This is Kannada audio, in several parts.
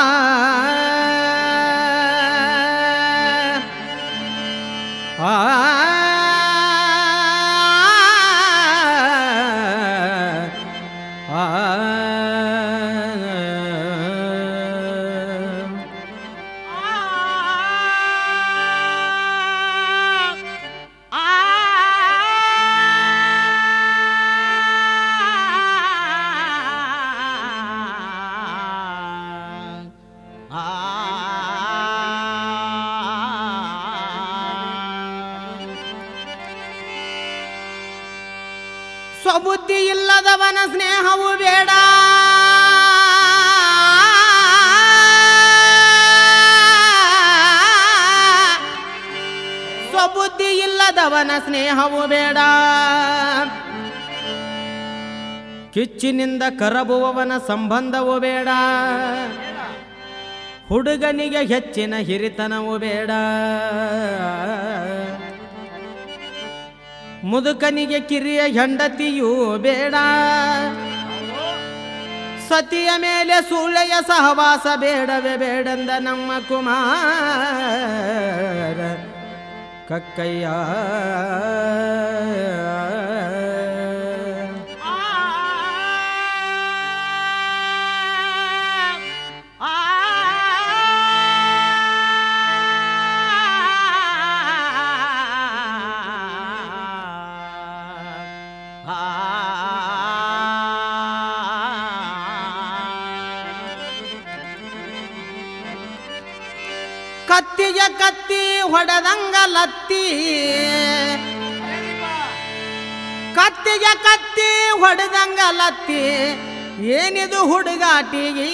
ಆ ಆ ಸ್ವಬುದ್ಧಿ ಇಲ್ಲದವನ ಸ್ನೇಹವು ಬೇಡ ಸ್ವಬುದ್ಧಿ ಇಲ್ಲದವನ ಸ್ನೇಹವು ಬೇಡ ಕಿಚ್ಚಿನಿಂದ ಕರಬುವವನ ಸಂಬಂಧವು ಬೇಡ ಹುಡುಗನಿಗೆ ಹೆಚ್ಚಿನ ಹಿರಿತನವು ಬೇಡ ಮುದುಕನಿಗೆ ಕಿರಿಯ ಹೆಂಡತಿಯೂ ಬೇಡ ಸತಿಯ ಮೇಲೆ ಸೂಳೆಯ ಸಹವಾಸ ಬೇಡವೇ ಬೇಡೆಂದ ನಮ್ಮ ಕುಮಾರ ಕಕ್ಕಯ್ಯ ಕತ್ತಿಗೆ ಕತ್ತಿ ಹೊಡೆದಂಗ ಲತ್ತಿ ಕತ್ತಿಗೆ ಕತ್ತಿ ಹೊಡೆದಂಗ ಲತ್ತಿ ಏನಿದು ಹುಡುಗಾಟಿಗೆ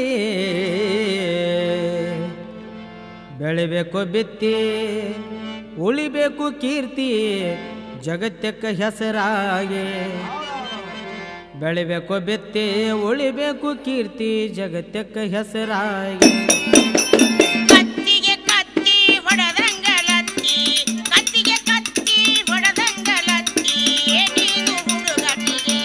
ಬೆಳಿಬೇಕು ಬಿತ್ತಿ ಉಳಿಬೇಕು ಕೀರ್ತಿ ಜಗತ್ತಕ್ಕೆ ಹೆಸರಾಗಿ ಬೆಳಿಬೇಕು ಬಿತ್ತಿ ಉಳಿಬೇಕು ಕೀರ್ತಿ ಜಗತ್ತಕ್ಕೆ ಹೆಸರಾಗಿ ಕತ್ತಿಗೆ ಕತ್ತಿ ಹೊಡೆದಂಗಲತ್ತಿ ಕತ್ತಿಗೆ ಕತ್ತಿ ಹೊಡೆದಂಗಲತ್ತಿ ನೀನು ಹುಡುಗಟ್ಟಿಗೆ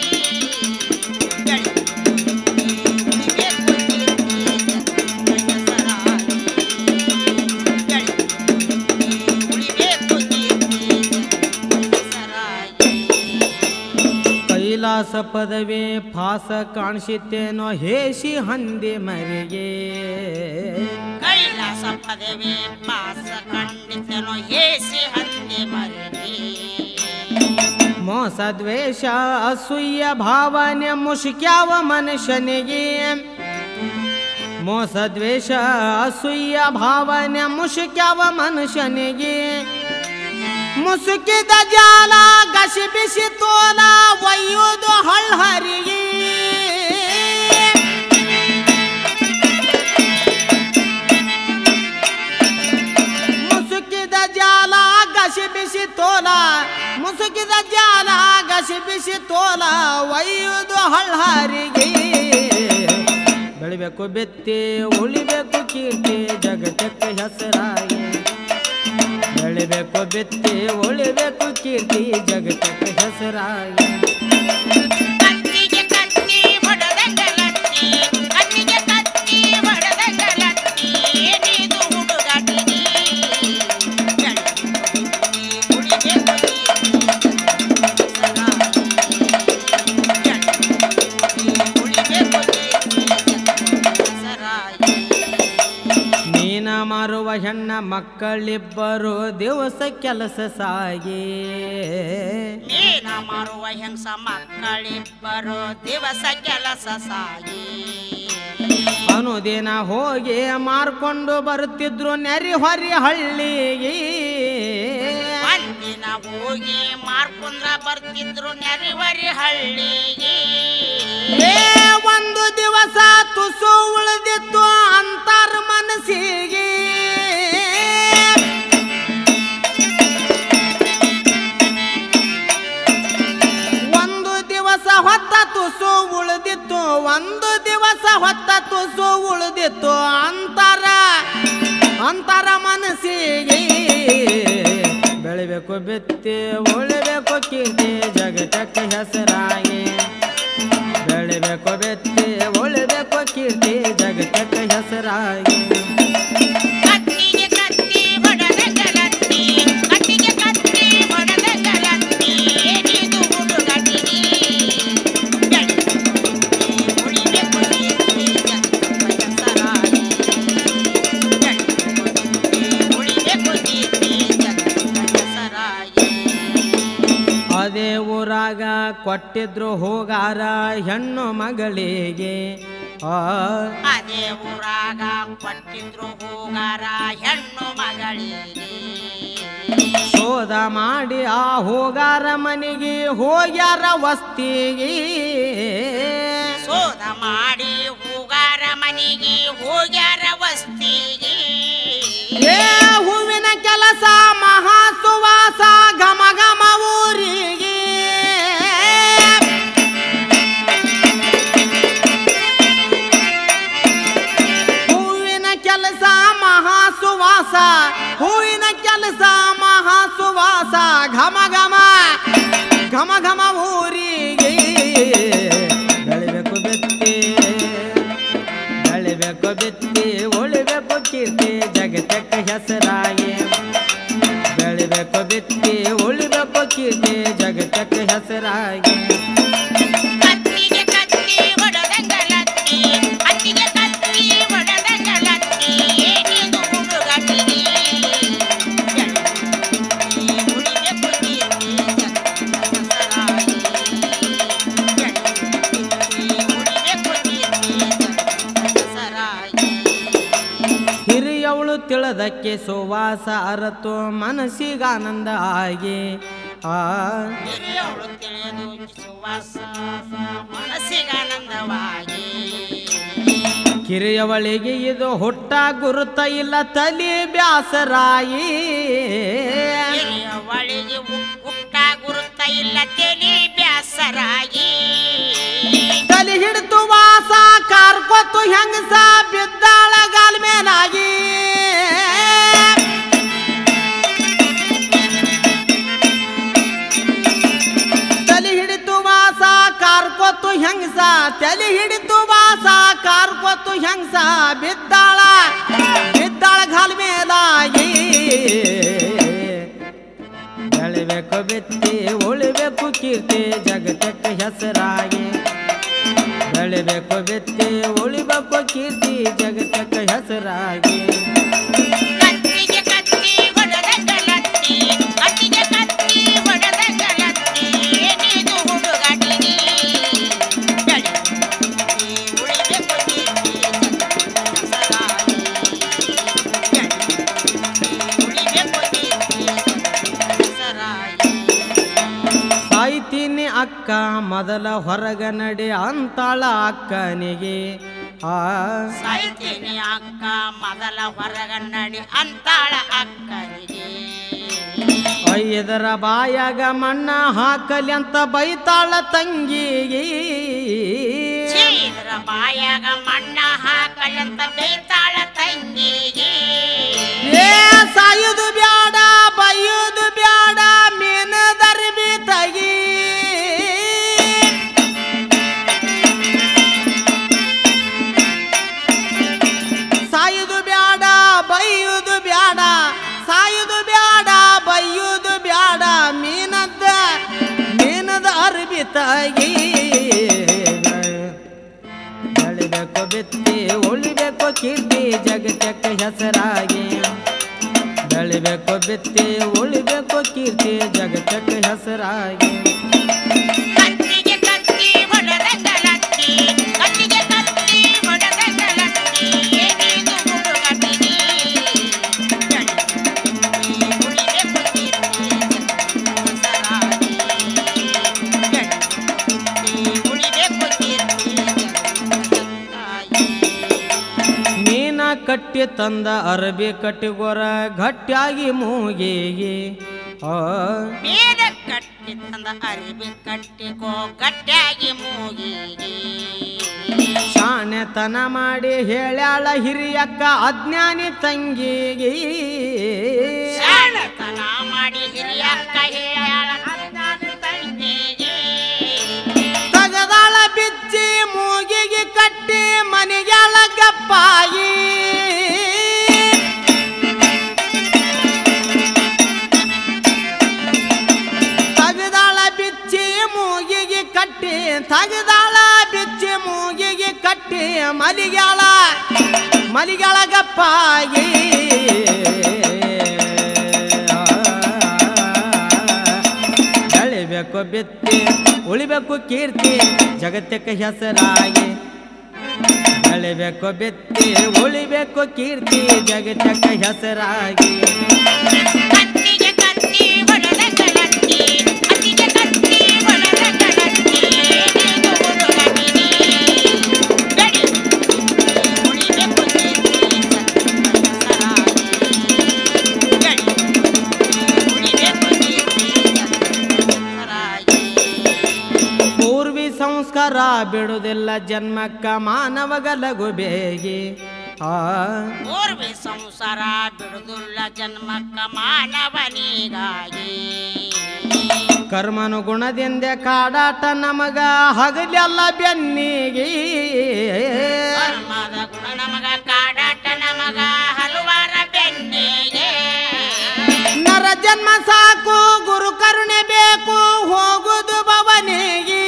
ಕೈಲಾಸ ಪದವಿ ಫಾಸ ಕಾಣಿಸಿತ್ತೇನೋ ಹೇಸಿ ಹಂದಿ ಮರಿಗೆ ಕೈಲಾಸ ಪದವಿ ಪಾಸ ಖಂಡಿತನೋ ಏಸಿ ಹಂದಿ ಮರಳಿ ಮೋಸ ದ್ವೇಷ ಅಸೂಯ ಭಾವನೆ ಮುಷ್ಕ್ಯಾವ ಮನುಷ್ಯನಿಗೆ ಮೋಸ ದ್ವೇಷ ಅಸೂಯ ಭಾವನೆ ಮುಷ್ಕ್ಯಾವ ಮನುಷ್ಯನಿಗೆ ಮುಸುಕಿದ ಜಾಲ ಗಸಿ ಬಿಸಿ ತೋಲ ಒಯ್ಯುವುದು ಹಳ್ಹರಿಗೆ ಮುಸುಕಿದ ಜಾಲ ಗಸಿ ಬಿಸಿ ತೋಲ ಮುಸುಕಿದ ಜಾಲ ಗಸಿ ಬಿಸಿ ತೋಲ ಒಯ್ಯುವುದು ಹಳ್ಹಾರಿಗೆ ಬೆಳಿಬೇಕು ಬೆತ್ತಿ ಉಳಿಬೇಕು ಕೀರ್ತಿ ಜಗತ್ತಕ್ಕೆ ಹೆಸರಾಗಿ ಬೆಳಿಬೇಕು ಬೆತ್ತಿ ಉಳಿಬೇಕು ಕೀರ್ತಿ ಜಗತ್ತಕ್ಕೆ ಹೆಸರಾಗಿ ಕತ್ತಿಗೆ ಕತ್ತಿ ಹೊಡೆದಂಗಲತ್ತಿ ಕತ್ತಿಗೆ ಕತ್ತಿ ಹೊಡೆದಂಗಲತ್ತಿ ನೀನು ಹುಡುಗಾಟಿಗೆ ನೀನ ಮಾರುವ ಹೆಣ್ಣ ಮಕ್ಕಳಿಬ್ಬರು ದಿವಸ ಕೆಲಸ ಸಾಗಿ ನೀನ ಮಾರುವ ಹೆಂಗಸ ಮಕ್ಕಳಿಬ್ಬರು ದಿವಸ ಕೆಲಸ ಸಾಗಿ ಅನುದಿನ ಹೋಗಿ ಮಾರ್ಕೊಂಡು ಬರುತ್ತಿದ್ರು ನೆರಿ ಹೊರಿ ಹಳ್ಳಿಗೆ ಒಂದಿನ ಹೋಗಿ ಮಾರ್ಕೊಂಡ್ರ ಬರ್ತಿದ್ರು ನೆರಿವರಿ ಹಳ್ಳಿಗೆ ಏ ಒಂದು ದಿವಸ ತುಸು ಉಳಿದಿತ್ತು ಅಂತಾರ ಮನಸ್ಸಿಗೆ ಒಂದು ದಿವಸ ಹೊತ್ತ ತುಸು ಉಳಿದಿತ್ತು ಒಂದು ದಿವಸ ಹೊತ್ತ ತುಸು ಉಳಿದಿತ್ತು ಅಂತರ ಅಂತರ ಮನಸ್ಸಿಗೆ ಬೆಳಿಬೇಕು ಬಿತ್ತಿ ಉಳಿಬೇಕು ಕೀರ್ತಿ ಜಗತ್ತಕ್ಕೆ ಹೆಸರಾಗಿ ಬೆಳಿಬೇಕು ಬೆತ್ತಿ ಉಳಿಬೇಕು ಕೀರ್ತಿ ಜಗತ್ತಕ್ಕೆ ಹೆಸರಾಗಿ ಹೆಸರಾಗಿ ಕತ್ತಿಗೆ ಕತ್ತಿ ಹೊಡೆದಂಗ ಲತ್ತಿ ಕತ್ತಿಗೆ ಕತ್ತಿ ಹೊಡೆದಂಗ ಲತ್ತಿ ಏನಿದು ಹುಡುಗನಿಗೆ ಉಳಿಬೇಕು ಕೀರ್ತಿ ಜಗತ್ತಪ್ಪ ಹೆಸರಾಗಿ ಉಳಿಬೇಕು ಕೀರ್ತಿ ಜಗತ್ತಪ್ಪ ಹೆಸರಾಗಿ ಅದೇ ಊರಾಗ ಕೊಟ್ಟಿದ್ರು ಹೋಗಾರ ಹೆಣ್ಣು ಮಗಳಿಗೆ ಆ ಅದೇ ಊರಾಗ ಕೊಟ್ಟಿದ್ರು ಹೋಗಾರ ಹೆಣ್ಣು ಮಗಳಿಗೆ ಶೋಧ ಮಾಡಿ ಆ ಹೋಗಾರ ಮನೆಗೆ ಹೋಗ್ಯಾರ ವಸ್ತಿಗೆ ಶೋಧ ಮಾಡಿ ಹೂಗಾರ ಮನೆಗೆ ಹೋಗ್ಯಾರ ವಸ್ತಿಗೆ ಏ ಹೂವಿನ ಕೆಲಸ ಮಹಾ ಸುವಾಸ ಘಮ ಘಮ ಊರಿಗೆ ಹೂವಿನ ಕೆಲಸ ಮಹಾ ಸುವಾಸ ಹೂವಿನ ಕೆಲಸ ಮಹಾ ಸುವಾಸ ಘಮ ಘಮ ಘಮ ಘಮ ಊರಿಗೆ ಬೆಳಿಬೇಕು ಬೆತ್ತಿ ಬೆಳಿಬೇಕು ಬಿತ್ತಿ ಉಳಿಬೇಕು ಕೀರ್ತಿ ಜಗತ್ತಕ್ಕೆ ಹೆಸರಾಗಿ ಬೆಳಿಬೇಕು ಬಿತ್ತಿ ಉಳಿಬೇಕು ಕೀರ್ತಿ ಜಗತ್ತಕ್ಕೆ ಹೆಸರಾಗಿ ಕತ್ತಿಗೆ ಕತ್ತಿ ಹೊಡೆದಂಗ ಲತ್ತಿ ಕತ್ತಿಗೆ ಕತ್ತಿ ಹೊಡೆದಂಗ ಲತ್ತಿ ಏನಿದು ಹುಡುಗನಿಗೆ ಉಳಿಬೇಕು ಕೀರ್ತಿ ಜಗತ್ತಪ್ಪ ಹೆಸರಾಗಿ ಉಳಿಬೇಕು ಕೀರ್ತಿ ಜಗತ್ತಪ್ಪ ಹೆಸರಾಗಿ ಹಿರಿಯವಳು ತಿಳದಕ್ಕೆ ಸುವಾಸ ಅರತು ಮನಸ್ಸಿಗೆ ಆನಂದ ಆಗಿ ಆ ಹಿರಿಯವರು ತಿಳಿದು ಸುವಾಸ ಮನಸ್ಸಿಗೆ ಆನಂದವಾಗಿ ಕಿರಿಯವಳಿಗೆ ಇದು ಹುಟ್ಟ ಗುರುತ ಇಲ್ಲ ತಲಿ ಬ್ಯಾಸರಾಯಿ ಹಿರಿಯವಳಿಗೆ ಹುಟ್ಟ ಗುರುತ ಇಲ್ಲ ತೆಲಿ ಬ್ಯಾಸರಾಗಿ ತಲಿ ಹಿಡಿತು ವಾಸ ಕಾರ್ಕೊತ್ತು ಹೆಂಗಸ ಬಿದ್ದಾಳ ಗಾಲ್ ಮೇಲಾಗಿ ತಲಿ ಹಿಡಿತು ವಾಸ ಕಾರ್ಕೊತ್ತು ಹೆಂಗಸ ತಲಿ ಹಿಡಿತು ವಾಸ ಕಾರ್ಕೊತ್ತು ಹೆಂಗಸ ಬಿದ್ದಾಳ ಬಿದ್ದಾಳ ಗಾಲ್ ಮೇಲಾಗಿ ಬೆಳಿಬೇಕು ಬಿತ್ತಿ ಉಳಿಬೇಕು ಕೀರ್ತಿ ಜಗತ್ತಕ್ಕೆ ಹೆಸರಾಗಿ ಬೆಳಿಬೇಕು ಬಿತ್ತಿ ಉಳಿಬೇಕು ಕೀರ್ತಿ ಜಗತ್ತಕ್ಕೆ ಹೆಸರಾಗಿ ಕತ್ತಿಗೆ ಕತ್ತಿ ಹೊಡೆದಂಗ ಲತ್ತಿ ಕತ್ತಿಗೆ ಕತ್ತಿ ಹೊಡೆದಂಗ ಲತ್ತಿ ಏನಿದು ಹುಡುಗನಿಗೆ ಉಳಿಬೇಕು ಕೀರ್ತಿ ಹೆಸರಾಗಿ ಉಳಿಬೇಕು ಕೀರ್ತಿ ಹೆಸರಾಗಿ ಸಾಯ್ತೀನಿ ಅಕ್ಕ ಮೊದಲ ಹೊರಗ ನಡಿ ಅಂತಾಳ ಅಕ್ಕನಿಗೆ ಆ ಸಾಯ್ತೀನಿ ಅಕ್ಕ ಮೊದಲ ಹೊರಗನ್ನಡಿ ಅಂತಾಳ ಅಕ್ಕನಿಗೆ ಐದರ ಬಾಯಾಗ ಮಣ್ಣ ಹಾಕಲಿ ಅಂತ ಬೈತಾಳ ತಂಗಿಗೆ ಚೀದ್ರ ಬಾಯಾಗ ಮಣ್ಣ ಹಾಕಲಂತ ಬೇತಾಳ ತಂಗಿಗೆ ಏ ಸಾಯುದು ಬ್ಯಾಡ ಬೈಯುದು ಬ್ಯಾಡ ಮೀನದರ್ಬಿ ತಗಿ ಸಾಯುದು ಬ್ಯಾಡ ಬೈಯುದು ಬ್ಯಾಡ ಸಾಯುದು ಬ್ಯಾಡ ಬೈಯುದು ಬ್ಯಾಡ ಮೀನದ ಮೀನದ ಅರ್ಬಿ ತಗಿ ಬೆಳಿಬೇಕು ಬಿತ್ತಿ ಉಳಿಬೇಕು ಕೀರ್ತಿ ಜಗತ್ತಕ್ಕೆ ಹೆಸರಾಗಿ ಬೆಳಿಬೇಕು ಬಿತ್ತಿ ಉಳಿಬೇಕು ಕೀರ್ತಿ ಜಗತ್ತಕ್ಕೆ ಹೆಸರಾಗಿ ಕತ್ತಿಗೆ ಕತ್ತಿ ಹೊಡೆದಂಗ ಲತ್ತಿ ಕತ್ತಿಗೆ ಕತ್ತಿ ಹೊಡೆದಂಗ ಲತ್ತಿ ಏನಿದು ಹುಡುಗನಿಗೆ ಉಳಿಬೇಕು ಕೀರ್ತಿ ಹೆಸರಾಗಿ ಉಳಿಬೇಕು ಕೀರ್ತಿ ಹೆಸರಾಗಿ ಮೀನ ಕಟ್ಟಿ ತಂದ ಅರಬಿ ಕಟ್ಟಿಗೋರ ಗಟ್ಟಿಯಾಗಿ ಮೂಗಿಗೆ ಆ ಬೇಡ ಕಟ್ಟಿ ತಂದ ಅರಿವಿ ಕಟ್ಟಿಕೋ ಗಟ್ಟಿಯಾಗಿ ಮೂಗಿಗೆ ಶಾಣೆತನ ಮಾಡಿ ಹೇಳ್ಯಾಳ ಹಿರಿಯಕ್ಕ ಅಜ್ಞಾನಿ ತಂಗಿಗೆ ಶಾಣತನ ಮಾಡಿ ಹಿರಿಯಕ್ಕ ಹೇಳ ತಂಗಿಗೆ ತಗದಾಳ ಬಿಚ್ಚಿ ಮೂಗಿಗೆ ಕಟ್ಟಿ ಮನೆಗೆಳ ಗಪ್ಪ ಗಪ್ಪಾಯಿ ತಗದಾಳ ಬಿಚ್ಚಿ ಮೂಗಿಗೆ ಕಟ್ಟಿ ತಗದಾಳ ಬಿಚ್ಚಿ ಮೂಗಿಗೆ ಕಟ್ಟಿ ಮಲಿಗ್ಯಾಳ ಮಲಿಗ್ಯಾಳ ಗಪ್ಪಾಯಿ ಬೆಳಿಬೇಕು ಬಿತ್ತಿ ಉಳಿಬೇಕು ಕೀರ್ತಿ ಜಗತ್ತಕ್ಕೆ ಹೆಸರಾಗಿ ಬೆಳಿಬೇಕು ಬಿತ್ತಿ ಉಳಿಬೇಕು ಕೀರ್ತಿ ಜಗತ್ತಕ್ಕೆ ಹೆಸರಾಗಿ ಕತ್ತಿಗೆ ಕತ್ತಿ ಹೊಡೆದ ಕಳತ್ತಿ ಅತ್ತಿಗೆ ಕತ್ತಿ ಹೊಡೆದ ಕಳತ್ತಿ ಇದು ಹುಡುಗನಿಗೆ ಗಡಿ ಉಳಿಬೇಕು ಕೀರ್ತಿ ಹೆಸರಾಗಿ ಗಡಿ ಉಳಿಬೇಕು ಕೀರ್ತಿ ಹೆಸರಾಗಿ ಪೂರ್ವಿ ಸಂಸ್ಕಾರ ಬಿಡುವುದಿಲ್ಲ ಜನ್ಮಕ್ಕ ಮಾನವಗ ಲಘು ಬೇಗಿ ಆ ಪೂರ್ವಿ ಸಂಸಾರ ಬಿಡುದುಲ್ಲ ಜನ್ಮಕ್ಕ ಮಾನವನಿಗಾಗಿ ಕರ್ಮನು ಗುಣದಿಂದ ಕಾಡಾಟ ನಮಗ ಹಗಲೆಲ್ಲ ಬೆನ್ನಿಗೆ ಕರ್ಮದ ಗುಣ ನಮಗ ಕಾಡಾಟ ನಮಗ ಹಲವಾರ ಬೆನ್ನಿಗೆ ನರ ಜನ್ಮ ಸಾಕು ಗುರು ಕರುಣೆ ಬೇಕು ಹೋಗುದು ಭವನಿಗೆ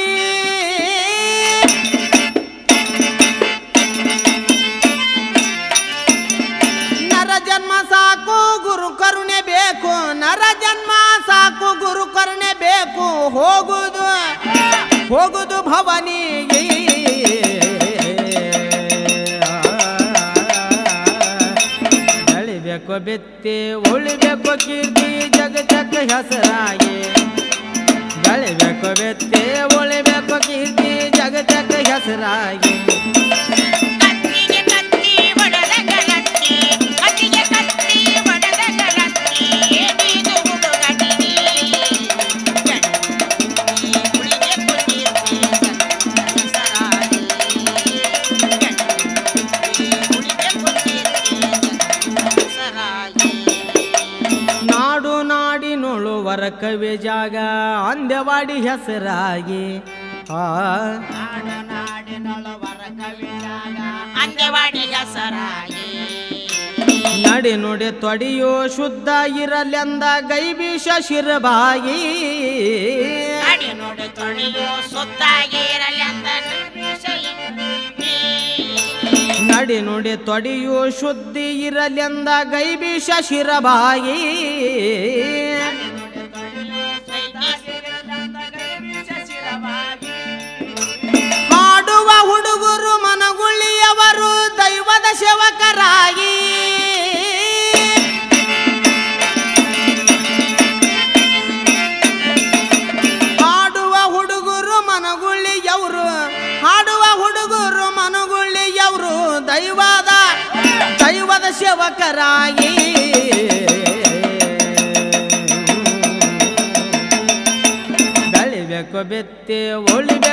ನರ ಜನ್ಮ ಸಾಕು ಗುರು ಕರುಣೆ ಬೇಕು ನರ ಜನ್ಮ ಸಾಕು ಗುರು ಕರುಣೆ ಬೇಕು ಹೋಗುದು ಹೋಗುದು ಭವನಿಗೆ ಬೆಳಿಬೇಕು ಬಿತ್ತಿ ಉಳಿಬೇಕು ಕೀರ್ತಿ ಜಗತ್ತಕ್ಕೆ ಹೆಸರಾಗಿ ಬೆಳಿಬೇಕು ಬಿತ್ತಿ ಉಳಿಬೇಕು ಕೀರ್ತಿ ಜಗತ್ತಕ್ಕೆ ಹೆಸರಾಗಿ ಕತ್ತಿಗೆ ಕತ್ತಿ ಹೊಡೆದ ಕಳತ್ತಿ ಕತ್ತಿಗೆ ಕತ್ತಿ ಹೊಡೆದ ಕಳತ್ತಿ ಇದು ಹುಡುಗನಿಗೆ ಉಳಿಬೇಕು ಕೀರ್ತಿ ಹೆಸರಾಗಿ ಉಳಿಬೇಕು ಕೀರ್ತಿ ಹೆಸರಾಗಿ ನಾಡು ನಾಡಿನೊಳುವರ ಕವಿ ಜಾಗ ಅಂದೆವಾಡಿ ಹೆಸರಾಗಿ ಆ ನಾಡು ನಾಡಿನೊಳವರ ಕವಿಯಾಗ ಅಂದೆವಾಡಿ ಹೆಸರಾಗಿ ನಡಿ ನುಡಿ ತೊಡಿಯೋ ಶುದ್ಧ ಇರಲೆಂದ ಗೈಬೀಶ ಶಿರಬಾಗಿ ನಾಡಿ ನೋಡಿ ತೊಳೆಯೋ ಸುತ್ತಾಗಿರಲೆಂದ ನಡಿ ನುಡಿ ತೊಡಿಯೋ ಶುದ್ಧಿ ಇರಲೆಂದ ಗೈಬೀಶ ಶಿರಬಾಗಿ ಹಾಡುವ ಹುಡುಗರು ಮನಗುಳಿಯವರು ದೈವದ ಸೇವಕರಾಗಿ ಹಾಡುವ ಹುಡುಗರು ಮನಗುಳಿಯವರು ಹಾಡುವ ಹುಡುಗರು ಮನಗುಳಿಯವರು ದೈವದ ದೈವದ ಸೇವಕರಾಗಿ ಬೆಳಿಬೇಕು ಬಿತ್ತಿ ಉಳಿಬೇಕು